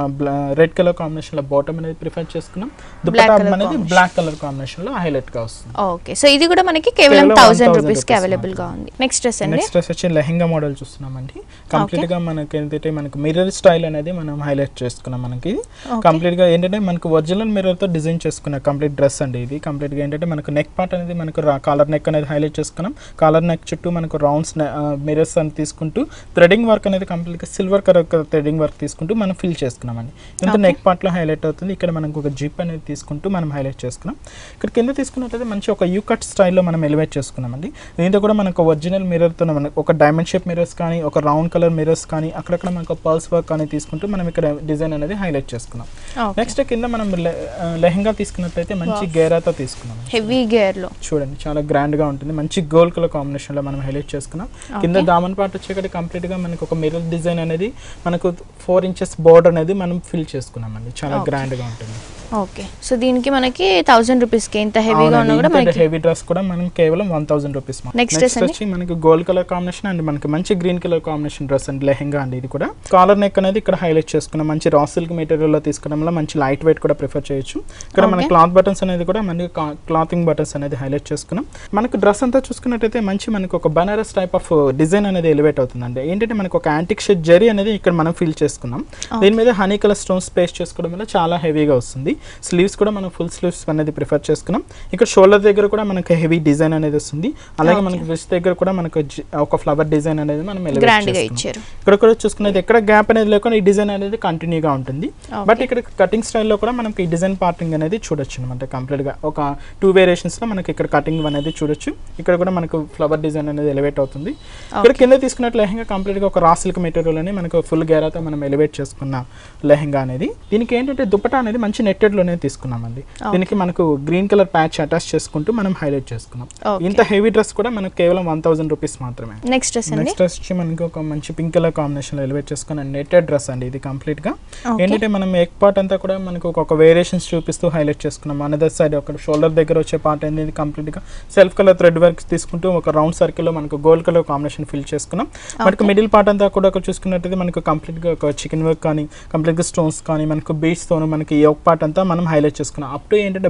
రెడ్ కలర్ కాంబినేషన్ లో బాటమ్ అనేది ప్రిఫర్ చేసుకున్నాం దుపట్టా colour అనేది బ్లాక్ కలర్ కాంబినేషన్ లో హైలైట్ గా వస్తుంది ఓకే సో ఇది కూడా మనకి కేవలం కేవలం థౌసండ్ 1000 రూపీస్ కి rupees అవైలబుల్ గా ఉంది నెక్స్ట్ డ్రెస్ అండి నెక్స్ట్ డ్రెస్ వచ్చి లెహంగా మోడల్ చూస్తున్నామండి కంప్లీట్ గా మనకి ఏంటంటే మనకు మిర్రర్ స్టైల్ అనేది మనం హైలైట్ చేసుకున్నాం మనకి కంప్లీట్ గా ఏంటంటే మనకు ఒరిజినల్ మిర్రర్ తో డిజైన్ చేసుకున్న కంప్లీట్ డ్రెస్ అండి ఇది కంప్లీట్ గా ఏంటంటే మనకు నెక్ పార్ట్ అనేది మనకు కాలర్ నెక్ అనేది హైలైట్ చేసుకున్నాం కాలర్ నెక్ చుట్టూ మనకు రౌండ్స్ మిర్రర్స్ అని తీసుకుంటూ థ్రెడింగ్ వర్క్ అనేది కంప్లీట్ గా సిల్వర్ కలర్ థ్రెడింగ్ వర్క్ తీసుకుంటూ మనం ఫిల్ చేసుకున్నామండి ఇంత నెక్ పార్ట్ లో హైలైట్ అవుతుంది ఇక్కడ మనకు ఒక జిప్ అనేది తీసుకుంటూ మనం హైలైట్ చేసుకున్నాం ఇక్కడ కింద తీసుకున్నట్లయితే మంచి ఒక యూ కట్ స్టైల్లో మనం ఎలివేట్ చేసుకున్నామండి దీంతో కూడా మనకు ఒరిజినల్ మిర్రర్తో మనకు ఒక డైమండ్ షేప్ మిర్రర్స్ కానీ ఒక రౌండ్ కలర్ మిర్రర్స్ కానీ అక్కడక్కడ మనకు పర్ల్స్ వర్క్ కానీ తీసుకుంటూ మనం ఇక్కడ డిజైన్ అనేది హైలైట్ చేసుకున్నాం ఓకే నెక్స్ట్ కింద మనం లె- ఆ, లెహంగా తీసుకున్నట్లయితే మంచి గేరాతో తీసుకున్నాం హెవీ గేర్ లో చూడండి చాలా గ్రాండ్ గా ఉంటుంది మంచి గోల్డ్ కలర్ కాంబినేషన్ లో మనం హైలైట్ చేసుకున్నాం కింద దామన్ పార్ట్ వచ్చేకటి కంప్లీట్ గా మనకు ఒక మిర్రర్ డిజైన్ అనేది మనకు ఫోర్ ఇంచెస్ బోర్డర్ అనేది మనం ఫిల్ చేసుకున్నాం అండి చాలా గ్రాండ్ గా ఉంటుంది ఓకే సో దీనికి మనకి థౌసండ్ రూపీస్ కి ఇంత హెవీగా ఉన్నా కూడా మనకి హెవీ డ్రెస్ కూడా మనం కేవలం one thousand rupees Next dress అండి? వచ్చి మనకి గోల్డ్ కలర్ కాంబినేషన్ అండ్ మనకి మంచి గ్రీన్ కలర్ కాంబినేషన్ డ్రెస్ అండి లెహంగా అండి ఇది కూడా కాలర్ నెక్ అనేది ఇక్కడ హైలైట్ చేసుకున్నాం మంచి రా సిల్క్ మెటీరియల్ లో తీసుకోవడం వల్ల మంచి లైట్ వెయిట్ కూడా ప్రిఫర్ చేయొచ్చు ఇక్కడ మన Okay. క్లాత్ బటన్స్ అనేది కూడా మనకి క్లాతింగ్ బటన్స్ అనేది హైలైట్ చేసుకున్నాం మనకు డ్రెస్ అంతా చూసుకున్నట్టయితే మంచి మనకు ఒక బనారస్ టైప్ ఆఫ్ డిజైన్ అనేది ఎలివేట్ అవుతుందండి ఏంటంటే మనకు ఒక యాంటిక్ షెడ్ జరీ అనేది ఇక్కడ మనం ఫిల్ చేసుకున్నాం దీని మీద హనీ కలర్ స్టోన్స్ పేస్ట్ చేసుకోవడం వల్ల చాలా హెవీగా వస్తుంది స్లీవ్స్ కూడా మనం ఫుల్ స్లీవ్స్ అనేది ప్రిఫర్ చేసుకున్నాం ఇక్కడ షోల్డర్ దగ్గర కూడా మనకు హెవీ డిజైన్ అనేది వస్తుంది అలాగే మనకి వెస్ట్ దగ్గర కూడా మనకు జి- ఒక ఫ్లవర్ డిజైన్ అనేది మనం elevate గ్రాండ్ గా చేసుకున్నాం. ఇచ్చారు ఇక్కడ కూడా చూసుకునేది ఎక్కడ గ్యాప్ అనేది లేకుండా ఈ డిజైన్ అనేది కంటిన్యూగా ఉంటుంది బట్ ఇక్కడ కటింగ్ స్టైల్లో కూడా మనకి ఈ డిజైన్ పార్టింగ్ అనేది చూడొచ్చు అనమాట కంప్లీట్గా ఒక టూ వేరియేషన్స్లో మనకి ఇక్కడ కటింగ్ అనేది చూడొచ్చు ఇక్కడ కూడా మనకు ఫ్లవర్ డిజైన్ అనేది ఎలివేట్ అవుతుంది ఇక్కడ కింద తీసుకున్నట్లు లెహంగా కంప్లీట్గా ఒక రా సిల్క్ మెటీరియల్ అని మనకు ఫుల్ గేరాతో మనం ఎలివేట్ చేసుకున్న లెహంగా అనేది దీనికి ఏంటంటే దుపట్టా అనేది మంచి నెట్టెడ్లోనే తీసుకున్నామండి దీనికి మనకు గ్రీన్ కలర్ ప్యాచ్ అటాచ్ చేసుకుంటూ మనం హైలైట్ చేసుకున్నాం Okay. ఇంత హెవీ డ్రెస్ కూడా మనకు కేవలం వన్ థౌసండ్ రూపీస్ మాత్రమే నెక్స్ట్ డ్రెస్ అండి నెక్స్ట్ వచ్చి మనకి ఒక మంచి పింక్ కలర్ కాంబినేషన్ లో ఎలివేట్ చేసుకున్న నెట్టెడ్ డ్రెస్ అండి ఇది కంప్లీట్ గా Okay. ఏంటంటే మనం ఎగ్ పార్ట్ అంతా కూడా మనకు ఒక వేరియేషన్స్ చూపిస్తూ హైలైట్ చేసుకున్నాం అనదర్ సైడ్ ఒక షోల్డర్ దగ్గర వచ్చే పార్ట్ అనేది కంప్లీట్ గా సెల్ఫ్ కలర్ థ్రెడ్ వర్క్ తీసుకుంటూ ఒక రౌండ్ సర్కిల్ లో మనకు గోల్డ్ కలర్ కాంబినేషన్ ఫిల్ చేసుకున్నాం మనకు మిడిల్ పార్ట్ అంతా కూడా ఒక చూసుకున్నట్టయితే మనకు కంప్లీట్ గా ఒక చికెన్ వర్క్ కానీ కంప్లీట్ గా స్టోన్స్ కానీ మనకు బీచ్ తోను మనకి ఈ ఒక పార్ట్ అంతా మనం హైలైట్ చేసుకున్నాం అప్ టు ఏంటంటే బెల్ పార్ట్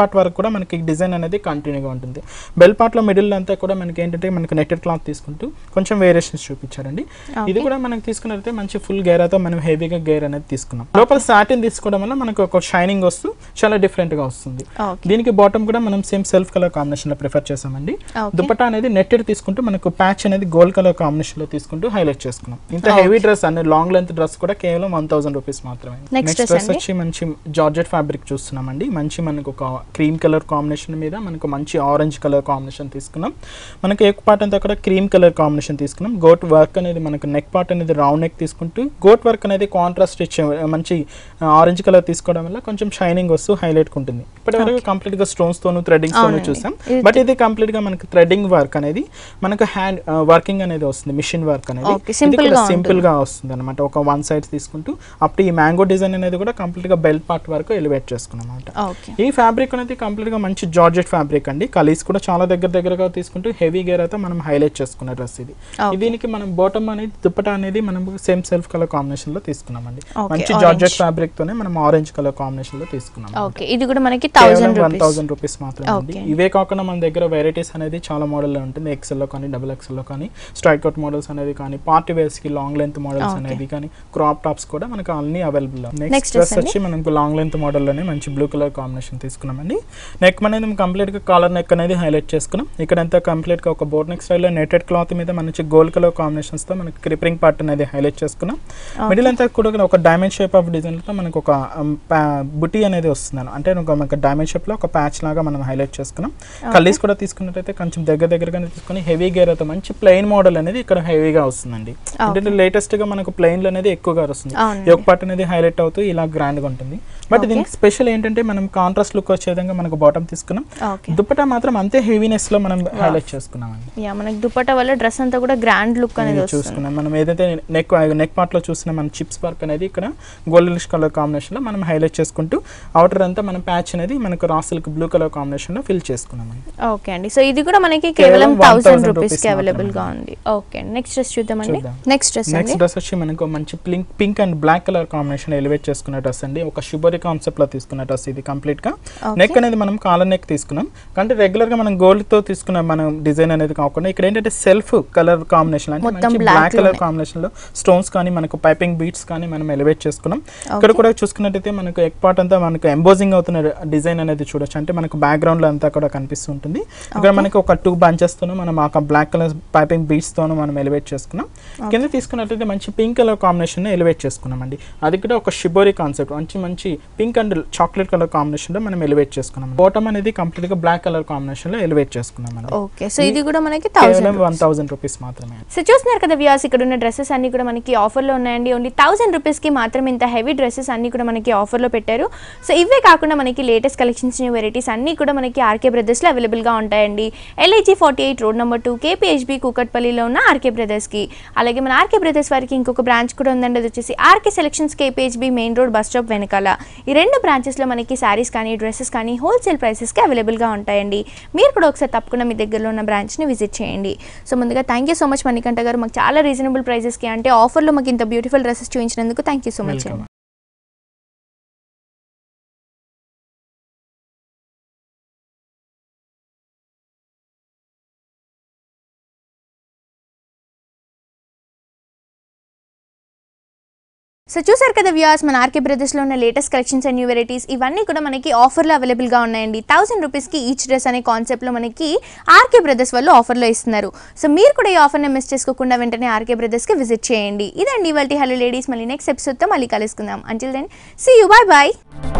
పార్ట్ వరకు కూడా మనకి డిజైన్ అనేది కంటిన్యూగా ఉంటుంది బెల్ పార్ట్లో మిడిల్ అంతా కూడా మనకి ఏంటంటే మనకి నెట్టెడ్ క్లాత్ తీసుకుంటూ కొంచెం వేరియేషన్స్ చూపించారండి ఇది కూడా మనకి తీసుకున్నట్లయితే మంచి ఫుల్ గేరాతో మనం హెవీగా గేర్ అనేది తీసుకున్నాం లోపల సాటిన్ తీసుకోవడం వల్ల మనకు ఒక షైనింగ్ వస్తూ చాలా different గా వస్తుంది ఓకే దీనికి బాటమ్ కూడా మనం సేమ్ సెల్ఫ్ కలర్ కాంబినేషన్ లో ప్రిఫర్ చేసామండి Okay. దుపట్టా అనేది నెట్టెడ్ తీసుకుంటూ మనకు ప్యాచ్ అనేది గోల్డ్ కలర్ కాంబినేషన్ లో తీసుకుంటూ హైలైట్ చేసుకున్నాం ఇంత హెవీ డ్రెస్ అనే లాంగ్ లెంత్ డ్రెస్ కూడా కేవలం వన్ థౌసండ్ రూపీస్ మాత్రమే Next నెక్స్ట్ dress డ్రెస్ అండి? వచ్చి మంచి జార్జెట్ ఫ్యాబ్రిక్ చూస్తున్నామండి మంచి మనకు ఒక క్రీమ్ కలర్ కాంబినేషన్ మీద మనకు మంచి ఆరెంజ్ కలర్ కాంబినేషన్ తీసుకున్నాం మనకి ఎక్కువ పార్ట్ అంతా కూడా క్రీమ్ కలర్ కాంబినేషన్ తీసుకున్నాం గోట్ వర్క్ అనేది మనకు నెక్ పార్ట్ అనేది రౌండ్ నెక్ తీసుకుంటూ గోట్ వర్క్ అనేది కాంట్రాస్ట్ ఇచ్చే మంచి ఆరెంజ్ కలర్ తీసుకోవడం వల్ల కొంచెం షైనింగ్ వస్తూ హైలైట్ ఉంటుంది ఇప్పటివరకు కంప్లీట్ గా స్టోన్స్ తోను థ్రెడ్డింగ్స్ తోను అవునండి. చూసాం ఇది- బట్ ఇది కంప్లీట్ గా మనకి థ్రెడ్డింగ్ వర్క్ అనేది మనకు హ్యాండ్ వర్కింగ్ అనేది వస్తుంది మిషన్ వర్క్ అనేది Okay, simple గా ఉంటుంది. సింపుల్ గా వస్తుంది అనమాట ఒక వన్ సైడ్ తీసుకుంటూ అప్పుడు ఈ మ్యాంగో డిజైన్ అనేది కూడా కంప్లీట్ గా బెల్ట్ పార్ట్ వరకు ఎలివేట్ చేసుకున్నాం అనమాట ఓకే ఈ ఫ్యాబ్రిక్ అనేది కంప్లీట్ గా మంచి జార్జెట్ ఫ్యాబ్రిక్ అండి కలీస్ కూడా చాలా దగ్గర దగ్గరగా తీసుకుంటూ హెవీ గేర్ అయితే మనం హైలైట్ చేసుకున్న డ్రెస్ ఇది Okay. దీనికి మనం బాటమ్ అనేది దుప్పటా అనేది మనం సేమ్ సెల్ఫ్ కలర్ కాంబినేషన్ లో తీసుకున్నామండి Okay, మంచి orange. జార్జెట్ ఫ్యాబ్రిక్ తోనే మనం ఆరెంజ్ కలర్ కాంబినేషన్ లో తీసుకున్నాం ఓకే ఇది కూడా మనకి thousand one rupees thousand rupees మాత్రమే అండి Okay. ఇవే కాకుండా మన దగ్గర వెరైటీస్ అనేది చాలా మోడల్లో ఉంటుంది ఎక్సెల్ లో కానీ డబుల్ ఎక్సెల్ లో కానీ స్ట్రైక్ అవుట్ మోడల్స్ అనేది కానీ పార్టీ వేర్స్ కి లాంగ్ లెంత్ మోడల్స్ Okay. అనేవి కానీ క్రాప్ టాప్స్ కూడా మనకు అన్ని available Next next dress dress వచ్చి మనకు లాంగ్ లెంత్ మోడల్లోనే మంచి బ్లూ కలర్ కాంబినేషన్ తీసుకున్నామండి నెక్ అనేది కంప్లీట్ గా కాలర్ నెక్ అనేది హైలైట్ చేసుకున్నాం ఇక్కడ అంతా కంప్లీట్ గా ఒక బోట్ నెక్ స్టైల్ లో నెటెడ్ క్లాత్ మీద మంచి గోల్డ్ కలర్ కాంబినేషన్స్ తో మనకి క్రిపరింగ్ పార్ట్ అనేది హైలైట్ చేసుకున్నాం మిడిల్ అంతా కూడా ఒక డైమండ్ షేప్ ఆఫ్ డిజైన్ తో మనకు ఒక బుటీ అనేది వస్తుంది అంటే ఒక మనకి డైమండ్ షేప్ లో ఒక ప్యాచ్ లాగా మనం హైలైట్ చేసుకున్నాం కల్లీస్ కూడా తీసుకున్నట్టయితే కొంచెం దగ్గర దగ్గరగానే తీసుకొని హెవీ గేర్ అయితే మంచి ప్లెయిన్ మోడల్ అనేది ఇక్కడ హెవీగా వస్తుందండి అంటే లేటెస్ట్ గా మనకు ప్లెయిన్ అనేది ఎక్కువగా వస్తుంది అవునండి. ఒక పార్ట్ అనేది హైలైట్ అవుతూ ఇలా గ్రాండ్ గా ఉంటుంది బట్ Okay. దీనికి స్పెషల్ ఏంటంటే మనం కాంట్రాస్ట్ లుక్ వచ్చే విధంగా మనకు బాటమ్ తీసుకున్నాం ఓకే దుప్పటా మాత్రం అంతే హెవీనెస్ లో మనం హైలైట్ చేసుకున్నాం అండి యా మనకి దుపట్టా వల్ల డ్రెస్ అంతా కూడా గ్రాండ్ లుక్ అనేది ఇది వస్తుంది చూసుకున్నాం మనం ఏదైతే నెక్ నెక్ పార్ట్ లో చూసిన మన చిప్స్ వర్క్ అనేది ఇక్కడ గోల్డెనిష్ కలర్ కాంబినేషన్ లో మనం హైలైట్ చేసుకుంటూ అవుటర్ అంతా మనం ప్యాచ్ అనేది మనకు raw silk blue colour combination లో ఫిల్ చేసుకున్నాం అండి ఓకే అండి సో ఇది కూడా మనకి కేవలం కేవలం 1000 థౌసండ్ rupees రూపీస్ కి అవైలబుల్ గా మాత్రమే. ఉంది ఓకే అండి నెక్స్ట్ డ్రెస్ చూద్దామండి చూద్దాం. నెక్స్ట్ డ్రెస్ నెక్స్ట్ అండి డ్రెస్ వచ్చి మనకు మంచి pink pink and black colour combination elevate చేసుకున్న డ్రెస్ అండి ఒక శుభరి కాన్సెప్ట్ లో తీసుకున్న డ్రెస్ ఇది కంప్లీట్ గా Okay. నెక్ అనేది మనం కాలర్ నెక్ తీసుకున్నాం అంటే రెగ్యులర్ గా మనం గోల్డ్ తో తీసుకున్న మనం డిజైన్ అనేది కాకుండా ఇక్కడ ఏంటంటే సెల్ఫ్ కలర్ కాంబినేషన్ అంటే మొత్తం మంచి black బ్లాక్ కలర్ లోనే. కాంబినేషన్ లో స్టోన్స్ కానీ మనకు పైపింగ్ బీట్స్ కానీ మనం ఎలివేట్ చేసుకున్నాం ఇక్కడ కూడా చూసుకున్నట్టయితే మనకు ఎక్ పార్ట్ అంతా మనకు ఎంబోజింగ్ అవుతున్న డిజైన్ అనేది చూడొచ్చు అంటే మనకు బ్యాక్గ్రౌండ్ లో అంతా కూడా కనిపిస్తుంటుంది ఇక్కడ మనకి ఒక టూ బంచెస్ తోను మనం ఆ బ్లాక్ కలర్ పైపింగ్ బీట్స్ తోను మనం ఎలివేట్ చేసుకున్నాం కింద తీసుకున్నట్టయితే మంచి పింక్ కలర్ కాంబినేషన్ ఎలివేట్ చేసుకున్నాం అండి అది కూడా ఒక షిబోరి కాన్సెప్ట్ మంచి మంచి pink and chocolate colour combination లో మనం ఎలివేట్ చేసుకున్నాం బాటమ్ అనేది కంప్లీట్ గా బ్లాక్ కలర్ కాంబినేషన్ లో ఎలివేట్ చేసుకున్నాం అండి ఓకే సో ఇది కూడా మనకి కేవలం థౌసండ్ వన్ థౌసండ్ రూపీస్ మాత్రమే సో చూస్తున్నారు కదా వ్యూస్ ఇక్కడ ఉన్న డ్రెస్సెస్ అన్ని కూడా మనకి ఆఫర్లో ఉన్నాయండి ఓన్లీ థౌసండ్ రూపీస్కి మాత్రం ఇంత హెవీ డ్రెస్సెస్ అన్ని కూడా మనకి ఆఫర్లో పెట్టారు సో ఇవే కాకుండా మనకి లేటెస్ట్ కలెక్షన్స్ న్యూ వెరైటీస్ అన్నీ కూడా మనకి ఆర్కే బ్రదర్స్లో అవైలబుల్గా ఉంటాయండి LIG forty eight road number two KPHB కూకట్పల్లిలో ఉన్న ఆర్కే బ్రదర్స్కి అలాగే మన ఆర్కే బ్రదర్స్ వారికి ఇంకొక బ్రాంచ్ కూడా ఉందండి అది వచ్చేసి RK selections KPHB main road bus stop వెనకాల ఈ రెండు బ్రాంచెస్లో మనకి శారీస్ కానీ డ్రెస్సెస్ కానీ హోల్సేల్ ప్రైసెస్కి అవైలబుల్గా ఉంటాయండి మీరు కూడా ఒకసారి తప్పకుండా మీ దగ్గరలో ఉన్న బ్రాంచ్ని విజిట్ చేయండి సో ముందుగా thank you so much Manikanta గారు మాకు చాలా రీజనబుల్ ప్రైజెస్కి అంటే ఆఫర్లో మాకు ఇంత బ్యూటిఫుల్ డ్రెస్సెస్ చూపించినందుకు thank you so much welcome so చూసారు కదా వ్యూస్ మన ఆర్కే బ్రదర్స్లో ఉన్న latest collections and new varieties ఇవన్నీ కూడా మనకి ఆఫర్లో అవైలబుల్గా ఉన్నాయండి థౌసండ్ రూపీస్కి ఈచ్ డ్రెస్ అనే కాన్సెప్ట్లో మనకి ఆర్కే బ్రదర్స్ వాళ్ళు ఆఫర్లో ఇస్తున్నారు సో మీరు కూడా ఈ ఆఫర్ని మిస్ చేసుకోకుండా వెంటనే ఆర్కే బ్రదర్స్కి విజిట్ చేయండి ఇదండి ఇవాళ హలో లేడీస్ మళ్ళీ నెక్స్ట్ ఎపిసోడ్తో మళ్ళీ కలుసుకుందాం until then see you bye bye